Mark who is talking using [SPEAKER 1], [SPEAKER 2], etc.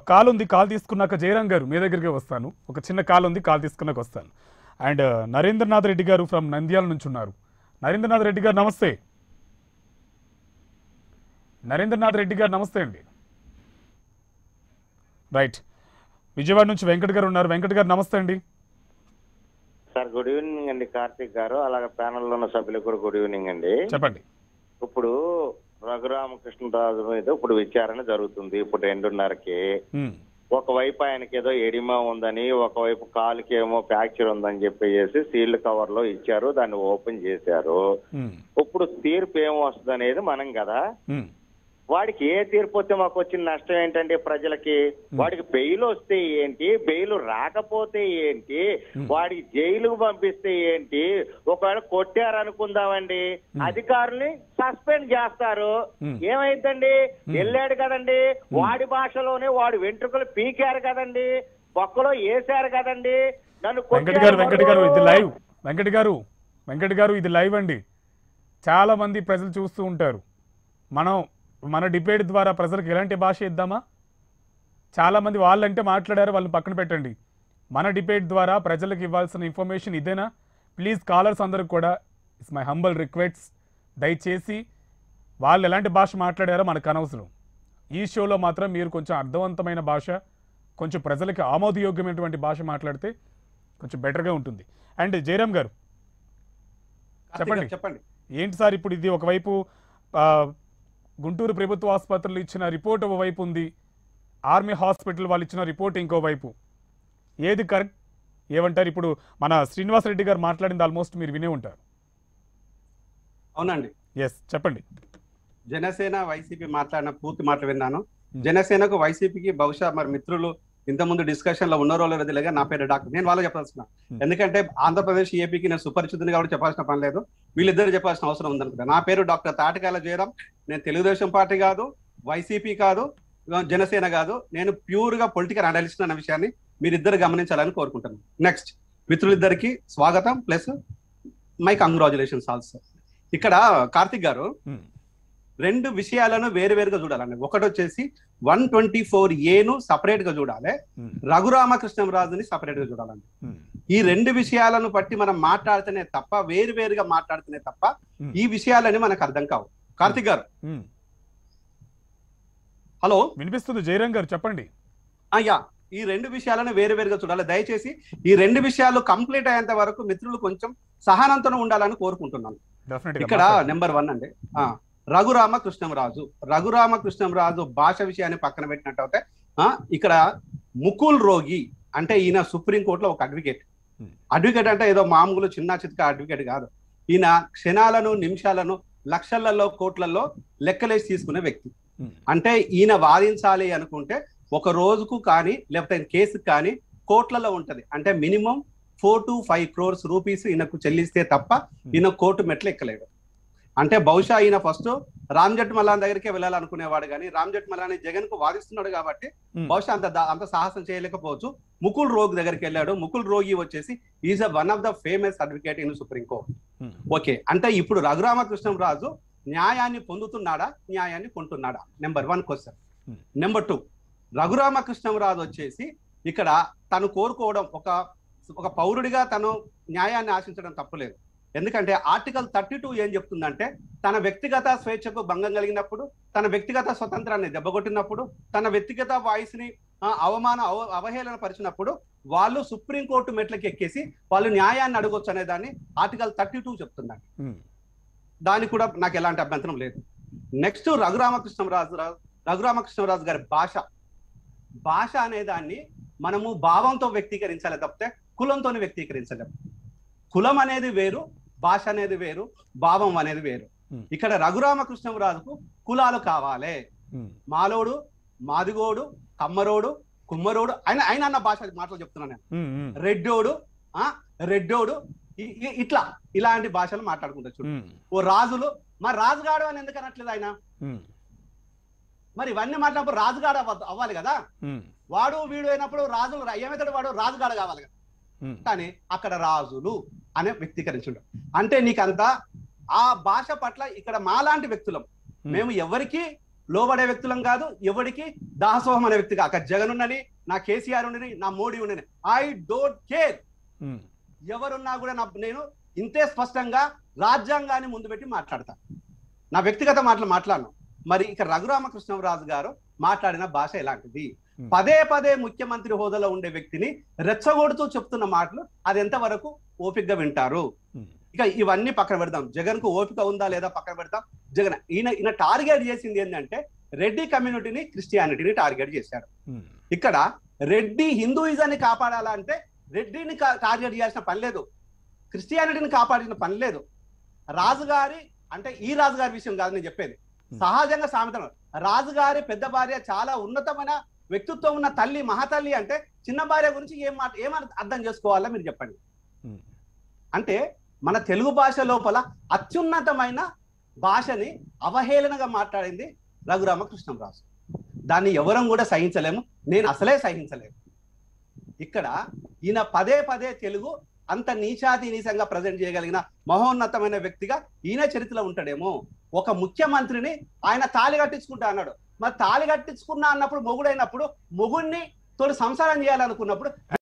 [SPEAKER 1] Call ఉంది call తీసుకున్నాక జయరాం గారు మీ దగ్గరికి వస్తాను ఒక చిన్న కాల్ ఉంది కాల్ తీసుకున్నాక వస్తాను అండ్ నరేంద్రనాథ్ రెడ్డి గారు ఫ్రమ్ నంద్యాల నుంచి ఉన్నారు నరేంద్రనాథ్ రెడ్డి గారు నమస్తే నరేంద్రనాథ్ రెడ్డి గారు నమస్తే అండి రైట్ విజయవాడ నుంచి వెంకట్ గారు ఉన్నారు వెంకట్ గారు నమస్తే అండి
[SPEAKER 2] సార్ గుడ్ ఈవినింగ్ అండి కార్తీక్ గారు అలాగే ప్యానెల్లో ఉన్న సభ్యులకు కూడా గుడ్ ఈవినింగ్ అండి
[SPEAKER 1] చెప్పండి
[SPEAKER 2] ఇప్పుడు రఘురామకృష్ణరాజు మీద ఇప్పుడు విచారణ జరుగుతుంది ఇప్పుడు రెండున్నరకి
[SPEAKER 1] ఉమ్,
[SPEAKER 2] ఒకవైపు ఆయనకి ఏదో ఎడిమా ఉందని ఒకవైపు కాలుకి ఏమో ఫ్రాక్చర్ ఉందని చెప్పేసి సీల్డ్ కవర్ లో ఇచ్చారు దాన్ని ఓపెన్ చేశారు
[SPEAKER 1] ఉమ్,
[SPEAKER 2] ఇప్పుడు తీర్పు ఏం వస్తుంది అనేది మనం కదా
[SPEAKER 1] ఉమ్,
[SPEAKER 2] వాడికి ఏ తీర్పు వస్తే మాకు వచ్చిన నష్టం ఏంటంటే ప్రజలకి వాడికి బెయిల్ వస్తే ఏంటి బెయిల్ రాకపోతే ఏంటి వాడికి జైలుకు పంపిస్తే ఏంటి ఒకవేళ కొట్టారనుకుందామండి అధికారుల్ని సస్పెండ్ చేస్తారు
[SPEAKER 1] Hmm.
[SPEAKER 2] ఏమైందండి వెళ్ళాడు కదండి వాడి భాషలోనే వాడు వెంట్రుకలు పీకారు కదండి బొక్కలో వేసారు కదండి నన్ను
[SPEAKER 1] వెంకట్ గారు వెంకట్ గారు ఇది
[SPEAKER 2] కొట్టారు.
[SPEAKER 1] లైవ్ వెంకట్ గారు వెంకట్ గారు ఇది లైవ్ అండి చాలా మంది ప్రజలు చూస్తూ ఉంటారు మనం మన డిబేట్ ద్వారా ప్రజలకు ఎలాంటి భాష ఇద్దామా చాలా మంది వాళ్ళంటే మాట్లాడారు వాళ్ళని పక్కన పెట్టండి మన డిబేట్ ద్వారా ప్రజలకు ఇవ్వాల్సిన ఇన్ఫర్మేషన్ ఇదేనా ప్లీజ్ కాలర్స్ అందరికి కూడా ఇట్స్ మై హంబల్ రిక్వెస్ట్స్ దయచేసి వాళ్ళు ఎలాంటి భాష మాట్లాడారో మనకు అనవసరం ఈ షోలో మాత్రం మీరు కొంచెం అర్థవంతమైన భాష కొంచెం ప్రజలకు ఆమోదయోగ్యమైనటువంటి భాష మాట్లాడితే కొంచెం బెటర్గా ఉంటుంది అండ్ జయరామ్ గారు చెప్పండి.
[SPEAKER 3] చెప్పండి
[SPEAKER 1] ఏంటి సార్ ఇప్పుడు ఇది ఒకవైపు ఆ, గుంటూరు ప్రభుత్వ ఆసుపత్రులు ఇచ్చిన రిపోర్ట్ ఒకవైపు ఉంది ఆర్మీ హాస్పిటల్ వాళ్ళు ఇచ్చిన రిపోర్ట్ ఇంకోవైపు ఏది కరెక్ట్ ఏమంటారు ఇప్పుడు మన శ్రీనివాసరెడ్డి గారు మాట్లాడింది ఆల్మోస్ట్ మీరు వినే ఉంటారు
[SPEAKER 3] అవునండి
[SPEAKER 1] ఎస్ చెప్పండి
[SPEAKER 3] జనసేన వైసీపీ మాట్లాడిన పూర్తి మాటలు విన్నాను జనసేనకు వైసీపీకి బహుశా మరి మిత్రులు ఇంతకుముందు డిస్కషన్ లో ఉన్నారో లేదో తెలియక నా పేరు డాక్టర్ నేను వాళ్ళు చెప్పాల్సిన ఎందుకంటే ఆంధ్రప్రదేశ్ ఏపీకి నేను సుపరిచితుని కాబట్టి చెప్పాల్సిన పని లేదు వీళ్ళిద్దరు చెప్పాల్సిన అవసరం ఉందనుకుంటా నా పేరు డాక్టర్ తాటకాల జయరాం నేను తెలుగుదేశం పార్టీ కాదు వైసీపీ కాదు జనసేన కాదు నేను ప్యూర్ గా పొలిటికల్ అనలిస్ట్ అన్న విషయాన్ని మీరిద్దరు గమనించాలని కోరుకుంటున్నాను నెక్స్ట్ మిత్రులిద్దరికి స్వాగతం ప్లస్ మై కంగ్రాచులేషన్స్ ఆల్సో ఇక్కడ కార్తిక్ గారు
[SPEAKER 1] Hmm.
[SPEAKER 3] రెండు విషయాలను వేరు వేరుగా చూడాలండి ఒకటి వచ్చేసి వన్ ట్వంటీ ఫోర్ ఏను సపరేట్ గా చూడాలి
[SPEAKER 1] Hmm.
[SPEAKER 3] రఘురామకృష్ణరాజుని సపరేట్ గా చూడాలండి
[SPEAKER 1] Hmm.
[SPEAKER 3] ఈ రెండు విషయాలను బట్టి మనం మాట్లాడితేనే తప్ప వేరు వేరుగా మాట్లాడితేనే తప్ప
[SPEAKER 1] Hmm.
[SPEAKER 3] ఈ విషయాలని మనకు అర్థం కావు కార్తిక్ గారు
[SPEAKER 1] ఉమ్.
[SPEAKER 3] హలో
[SPEAKER 1] వినిపిస్తుంది జయరామ్ గారు చెప్పండి
[SPEAKER 3] అయ్యా ఈ రెండు విషయాలను వేరు వేరుగా చూడాలి దయచేసి ఈ రెండు విషయాలు కంప్లీట్ అయ్యేంత వరకు మిత్రులు కొంచెం సహనంతో ఉండాలని కోరుకుంటున్నాను
[SPEAKER 1] డెఫినెట్
[SPEAKER 3] ఇక్కడ నెంబర్ వన్ అండి ఆ రఘురామ కృష్ణంరాజు రఘురామ కృష్ణంరాజు భాష విషయాన్ని పక్కన పెట్టినట్టయితే ఆ ఇక్కడ ముకుల్ రోగి అంటే ఈయన సుప్రీం కోర్టులో ఒక అడ్వకేట్
[SPEAKER 1] Hmm.
[SPEAKER 3] అడ్వకేట్ అంటే ఏదో మామూలు చిన్న చిత్క అడ్వకేట్ కాదు ఈయన క్షణాలను నిమిషాలను లక్షలలో కోట్లలో లెక్కలేసి తీసుకునే వ్యక్తి అంటే ఈయన వాదించాలి అనుకుంటే ఒక రోజుకు కానీ లేకపోతే కేసుకు కానీ కోట్లలో ఉంటది అంటే minimum four to five crores rupees ఈయనకు చెల్లిస్తే తప్ప ఈయన కోర్టు మెట్లు ఎక్కలేడు అంటే బహుశా ఈయన ఫస్ట్ రామ్ జట్ మల్లాన్ దగ్గరికే వెళ్ళాలనుకునేవాడు కానీ రామ్ జట్ మల్లాని జగన్ కు వాదిస్తున్నాడు కాబట్టి
[SPEAKER 1] Hmm.
[SPEAKER 3] బహుశా అంత దా- అంత సాహసం చేయలేకపోవచ్చు ముకుల్ రోగ్ దగ్గరికి వెళ్ళాడు ముకుల్ రోగి వచ్చేసి is one of the famous advocate in supreme court okay అంటే ఇప్పుడు రఘురామకృష్ణరాజు న్యాయాన్ని పొందుతున్నాడా న్యాయాన్ని కొంటున్నాడా number one question
[SPEAKER 1] Hmm.
[SPEAKER 3] Number two Raghu Rama Krishna Raju వచ్చేసి ఇక్కడ తను కోరుకోవడం ఒక ఒక పౌరుడిగా తను న్యాయాన్ని ఆశించడం తప్పులేదు ఎందుకంటే ఆర్టికల్ థర్టీ టూ ఏం చెప్తుందంటే తన వ్యక్తిగత స్వేచ్ఛకు భంగం కలిగినప్పుడు తన వ్యక్తిగత స్వతంత్రాన్ని దెబ్బకొట్టినప్పుడు తన వ్యక్తిగత వాయిస్ ని ఆ, అవమాన అవ- అవహేళన పరిచినప్పుడు వాళ్ళు సుప్రీంకోర్టు మెట్లకి ఎక్కేసి వాళ్ళు న్యాయాన్ని అడగొచ్చు అనే దాన్ని ఆర్టికల్ థర్టీ టూ చెప్తుందండి దానికి కూడా నాకు ఎలాంటి అభ్యంతరం లేదు నెక్స్ట్ రఘురామకృష్ణరాజు రా- రఘురామకృష్ణరాజు గారి భాష భాష అనే దాన్ని మనము భావంతో వ్యక్తీకరించాలి తప్పితే కులంతో వ్యక్తీకరించలేము కులం అనేది వేరు భాష అనేది వేరు భావం అనేది వేరు
[SPEAKER 1] Hmm.
[SPEAKER 3] ఇక్కడ రఘురామకృష్ణరాజుకు కులాలు కావాలి మాలోడు మాదిగోడు కమ్మరోడు కుమ్మరోడు ఆయన ఆయన అన్న భాష మాటలు చెప్తున్నాను నేను రెడ్డోడు ఆ రెడ్డోడు ఇ- ఇ- ఇట్లా ఇలాంటి భాషలు మాట్లాడుకుంటారు చూడు ఓ రాజులు మరి రాజుగాడు అని ఎందుకు అనట్లేదు ఆయన మరి ఇవన్నీ మాట్లాడినప్పుడు రాజుగాడు అవ్వ- అవ్వాలి కదా వాడు వీడు అయినప్పుడు రాజులు రా- ఏమవుతాడు వాడు రాజుగాడు కావాలి కదా కానీ అక్కడ రాజులు అనే వ్యక్తీకరించుండు అంటే నీకంతా ఆ భాష పట్ల ఇక్కడ మాలాంటి వ్యక్తులం మేము ఎవరికి లోబడే వ్యక్తులం కాదు ఎవరికి దాసోహం అనే వ్యక్తి కాక జగన్ ఉన్నని నా కేసీఆర్ ఉండని నా మోడీ ఉండని ఐ డోంట్ కేర్
[SPEAKER 1] ఉమ్,
[SPEAKER 3] ఎవరున్నా కూడా నా నేను ఇంతే స్పష్టంగా రాజ్యాంగాన్ని ముందు పెట్టి మాట్లాడతాను నా వ్యక్తిగత మాటలు మాట్లాడను మరి ఇక రఘురామకృష్ణరాజు గారు మాట్లాడిన భాష ఎలాంటిది
[SPEAKER 1] Hmm.
[SPEAKER 3] పదే పదే ముఖ్యమంత్రి హోదాలో ఉండే వ్యక్తిని రెచ్చగొడుతూ చెప్తున్న మాటలు అది ఎంతవరకు ఓపికగా వింటారు
[SPEAKER 1] ఉమ్,
[SPEAKER 3] ఇక ఇవన్నీ పక్కన పెడదాం జగన్ కు ఓపిక ఉందా లేదా పక్కన పెడతాం జగన్ ఈయన ఈయన టార్గెట్ చేసింది ఏంటంటే రెడ్డి కమ్యూనిటీని క్రిస్టియానిటీని టార్గెట్ చేశాడు
[SPEAKER 1] ఉమ్,
[SPEAKER 3] ఇక్కడ రెడ్డి హిందూయిజాన్ని కాపాడాలంటే రెడ్డిని కా- టార్గెట్ చేయాల్సిన పని లేదు క్రిస్టియానిటీని కాపాడాల్సిన పని లేదు రాజుగారి అంటే ఈ రాజుగారి విషయం కాదు నేను చెప్పేది సహజంగా సామెత రాజుగారి పెద్ద భార్య చాలా ఉన్నతమైన వ్యక్తిత్వం ఉన్న తల్లి మహాతల్లి అంటే చిన్న భార్య గురించి ఏం మాట ఏం అర్థం చేసుకోవాలో మీరు చెప్పండి
[SPEAKER 1] ఉమ్,
[SPEAKER 3] అంటే మన తెలుగు భాష లోపల అత్యున్నతమైన భాషని అవహేళనగా మాట్లాడింది రఘురామకృష్ణంరాజు దాన్ని ఎవరం కూడా సహించలేము నేను అసలే సహించలేము ఇక్కడ ఈయన పదే పదే తెలుగు అంత నీచాతి నీచంగా ప్రజెంట్ చేయగలిగిన మహోన్నతమైన వ్యక్తిగా ఈయన చరిత్రలో ఉంటాడేమో ఒక ముఖ్యమంత్రిని ఆయన తాళి కట్టించుకుంటా అన్నాడు మరి తాళి కట్టించుకున్నా అన్నప్పుడు మొగుడైనప్పుడు మొగుడిని తోడు సంసారం చేయాలనుకున్నప్పుడు